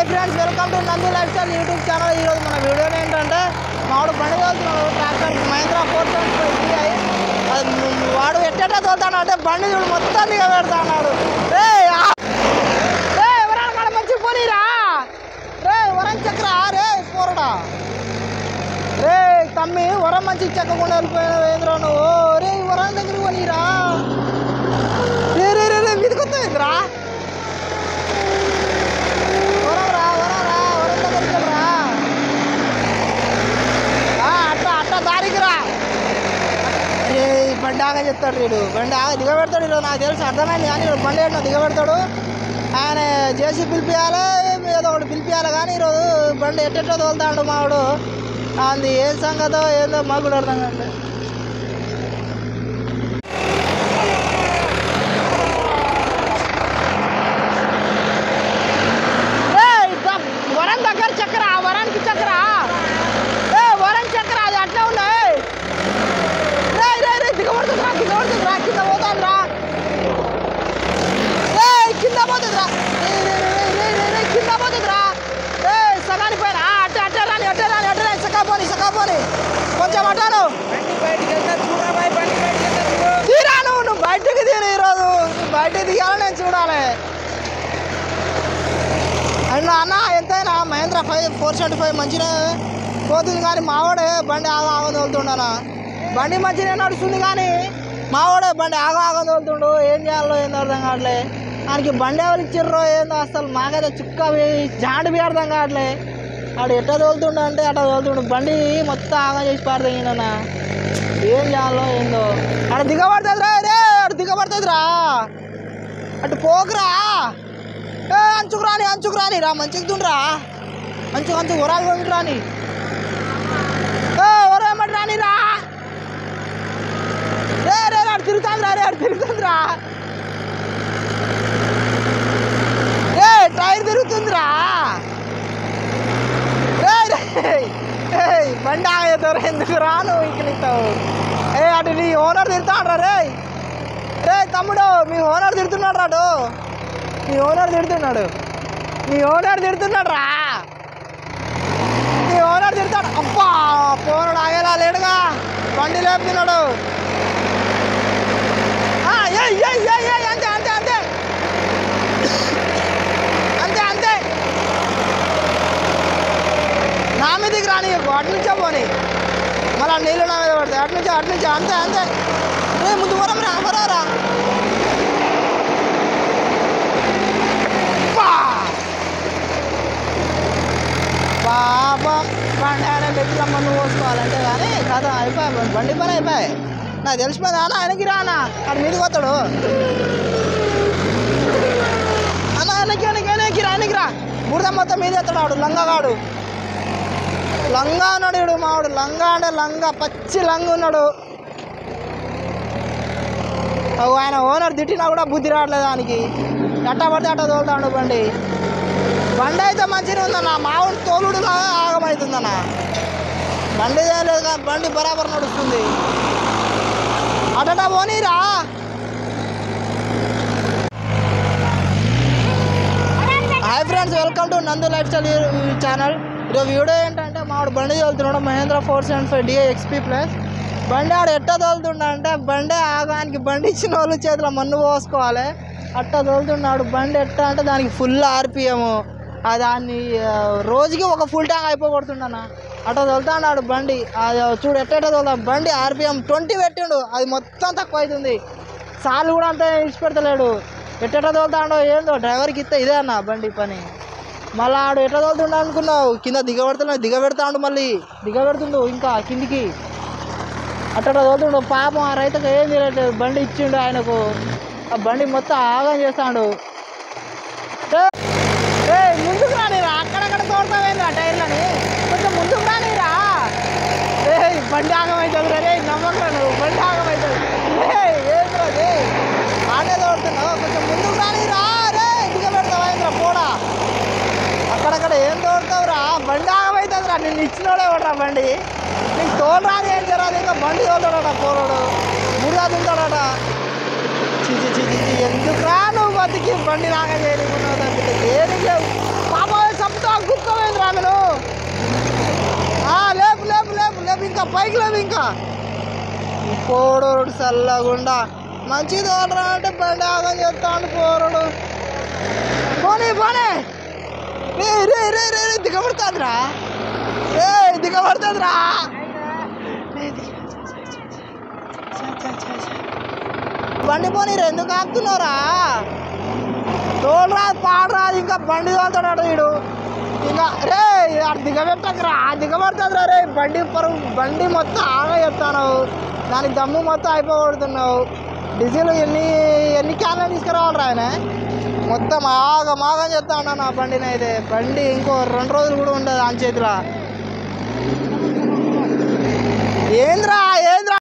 Friends welcome to Nandu lifestyle YouTube channel ఈరోజు మన video ఏంటంటే మావాడు బండి తోలుతున్నాడు ట్రాక్టర్ మహేంద్ర ఫోర్ సెవెంటీ అది వాడు ఎట్టెట్టా తోలుతాడు అంటే బండి చూడు మొత్తం దిగ పెడతా అన్నాడు రే ఎవరైనా మన మంచి పోనీరా రే వరం చక్ర రే పోరడా రే తమ్మి వరం మంచి చెక్కకుండా వెళ్ళిపోయిన ఏంద్రా నువ్వు రే వరం దగ్గరికి పోనీరా రే రే రే రే మీదకొస్తాయిందిరా వరం రా వరం రా వరం దగ్గరికి రా ఆ, అట్ట అట్ట దారికి రా అరే ఈ బండి ఆగా చెప్తాడు వీడు బండి ఆగా దిగబెడతాడు వీడు నాకు తెలుసు అర్థమైంది కానీ వీడు బండి ఏంటో దిగబెడతాడు ఆయన జేసీ పిలిపియాలి ఏదో ఒకటి పిలిపియాలి కానీ ఈరోజు బండి ఎట్టెట్టో తోలుతాడు మావాడు అది ఏం సంగతో ఏందో మాకు కూడా అర్థం కాదు ఏయ్, ద- వరం దగ్గర చక్ర వరానికి చక్ర ఏ వరం చక్ర అది అట్లా ఉన్నాయి రే రే రే దిగబడుతుందిరా దిగబడుతుందిరా కింద పోతాందిరా ఏ కింద పోతుందిరా రే, రే, రే, రే, రే, రే, కింద పోతుందిరా ఏ సగాని పైన ఆ, అట్టే అట్టే రాని అట్టే రాని అట్టే రాని సకా పోని సకా పోని కొంచెం అట్టాను తీరా నువ్వు నువ్వు బయటకు తీరు ఈరోజు నువ్వు బయటకు దిగాలని నేను చూడాలి అండ్ అన్న ఎంతైనా Mahindra five four seventy five మంచిగా పోతుంది కానీ మావాడే బండి ఆగ ఆగ తోలుతుండనా బండి మంచిగా నడుస్తుంది కానీ మావాడే బండి ఆగ ఆగ తోలుతుండు ఏం చేయాలో ఏందో అర్థం కావట్లే ఆయనకి బండి ఎవరు ఇచ్చిర్రో ఏందో అసలు మాకైతే చుక్క వే- జాండి బి అర్థం కావట్లే ఆడు ఎట్లా తోలుతుండు అంటే అట్లా తోలుతుండు బండి మొత్తం ఆగ చేసి పారుతుందన్న ఏం చేయాలో ఏందో ఆడ దిగబడుతుంది రా రే ఆడు దిగబడుతుంది రా అటు పోకురా ఏ అంచుకు రాని అంచుకు రాని రా మంచిగా తుండ్రా అంచు అంచు వరాలు పోయి రాని ఏ వరం ఏమంటే రాని రా రే రే రే, అటు తిరుగుతాంది రా రే అటు తిరుగుతుంది రా ఏ టైర్ తిరుగుతుందిరా రే రే ఏయ్, బండి ఆగేతారు ఎందుకు రాను ఇక్కడిస్తావు ఏ అటు నీ ఓనర్ తిరుగుతాడు రే రే తమ్ముడు మీ ఓనర్ తిడుతున్నాడు రాడు నీ ఓనర్ తిడుతున్నాడు నీ ఓనర్ తిడుతున్నాడు రా నీ ఓనర్ తిడతాడు అబ్బా పోనడు ఆగేలా లేడుగా బండి లేపుతున్నాడు ఆ, ఏయ్, ఏయ్, ఏయ్, ఏయ్, అంతే అంతే అంతే అంతే అంతే నా మీదకి రాని అటు నుంచే పోని మళ్ళీ నీళ్ళు నా మీద పడతాయి అటు నుంచి అటు నుంచి అంతే అంతే ఏ ముందు వరం రా వరం రా పా! పాపం బండి ఆయన పెట్టి రమ్మని పోసుకోవాలంటే కానీ కథ అయిపోయి బండి పని అయిపోయి నాకు తెలిసిపోయింది అన్న ఆయనకి రా అన్న ఆడ మీదకి వస్తాడు అన్న ఆయనకి ఆయనకి ఆయనకి రా ఆయనకి రా బురద మొత్తం మీద ఎత్తాడు ఆడు లంగాగాడు లంగా ఉన్నాడు ఈడు మావాడు లంగా అంటే లంగా పచ్చి లంగా ఉన్నాడు అగో ఆయన ఓనర్ తిట్టినా కూడా బుద్ధి రావట్లేదు దానికి ఎట్ట పడితే అట్ట తోలుతాడు బండి బండి అయితే మంచిగా ఉందన్న మావుడు తోలుడు ఆగమవుతుందన్న బండి ఏం లేదు కానీ బండి బరాబర్ నడుస్తుంది అటట పోనీరా hi friends welcome to Nandu lifestyle channel ఈరోజు వీడియో ఏంటంటే మావాడు బండి తోలుతున్నాడు Mahindra four seven five DI XP plus బండి ఆడు ఎట్ట తోలుతుండ అంటే బండి ఆగానికి బండి ఇచ్చిన వాళ్ళు చేతిలో మన్ను పోసుకోవాలి అట్ట తోలుతున్నాడు బండి ఎట్ట అంటే దానికి ఫుల్ ఆర్పిఎం దాన్ని ఆ, రోజుకి ఒక ఫుల్ ట్యాంక్ అయిపోగొడుతుండన్న అట్ట తోలుతాడు బండి అది చూడు ఎట్ట ఎట్ట తోలుతా బండి ఆర్పిఎం ట్వంటీ పెట్టిండు అది మొత్తం తక్కువ అవుతుంది సార్లు కూడా అంత ఇచ్చిపెడతలేడు ఎట్టెట్ట తోలుతాడో ఏందో డ్రైవర్కి ఇస్తే ఇదే అన్న బండి పని మళ్ళీ ఆడు ఎట్లా తోలుతుండ అనుకున్నావు కింద దిగబెడుతున్నాడు దిగబెడతాడు మళ్ళీ దిగబెడుతుండు ఇంకా కిందికి అట్ట తోలుతుండు పాపం ఆ రైతుకు ఏం చేయట్లేదు బండి ఇచ్చిండు ఆయనకు ఆ బండి మొత్తం ఆగం చేస్తాడు ఏ ముందుకు రానిరా అక్కడక్కడ తోడతావేంద్రా టైర్లని కొంచెం ముందుకు రానిరా ఏ బండి ఆగమవుతుంది రే నమ్మకరా నువ్వు బండి ఆగమవుతుంది ఏ ఏంద్రా అది ఆడే తోడుతున్నావు కొంచెం ముందుకు రానిరా రే దిగబెడతావా ఏంద్రా పోడా అక్కడక్కడ ఏం తోడుతావురా బండి ఆగమవుతుందిరా నిన్ను ఇచ్చినోడే వాడురా బండి నీకు తోలు రాని ఏం జరగదు ఇంకా బండి తోలుతాడట పోరాడు మురుగా తింటాడట చిచి చిచి ఎందుకు రా నువ్వు బతికి బండి నాగా చేయనుకున్నావు తప్పితే దేనికి పాప చంపుతా పోడు చల్లగుండా మంచి తోడరా అంటే బండి ఆగం చేస్తాను పోరుడు పోనీ పోనీ రే రే రే రే రే దిగబడుతుందిరా ఏ దిగబడుతుందిరా రే, దిగ. ఛ, ఛ, ఛ, ఛ. బండి పోనీ ఎందుకు ఆపుతున్నారా తోలురాదు పాడరాదు ఇంకా బండి తోలుతాడు వీడు ఇంకా రే అటు దిగబెట్టకురా దిగబడుతుందిరా రే బండి పరుగు బండి మొత్తం ఆగ చెప్తాను దానికి దమ్ము మొత్తం అయిపోగొడుతున్నావు డీజిల్ ఎన్ని ఎన్ని క్యాన్లు తీసుకురావాలరా ఆయన మొత్తం ఆగం ఆగం చెప్తా ఉన్నా నా బండిని అయితే బండి ఇంకో రెండు రోజులు కూడా ఉండదు ఆయన చేతిలో ఏంద్రా ఏంద్రా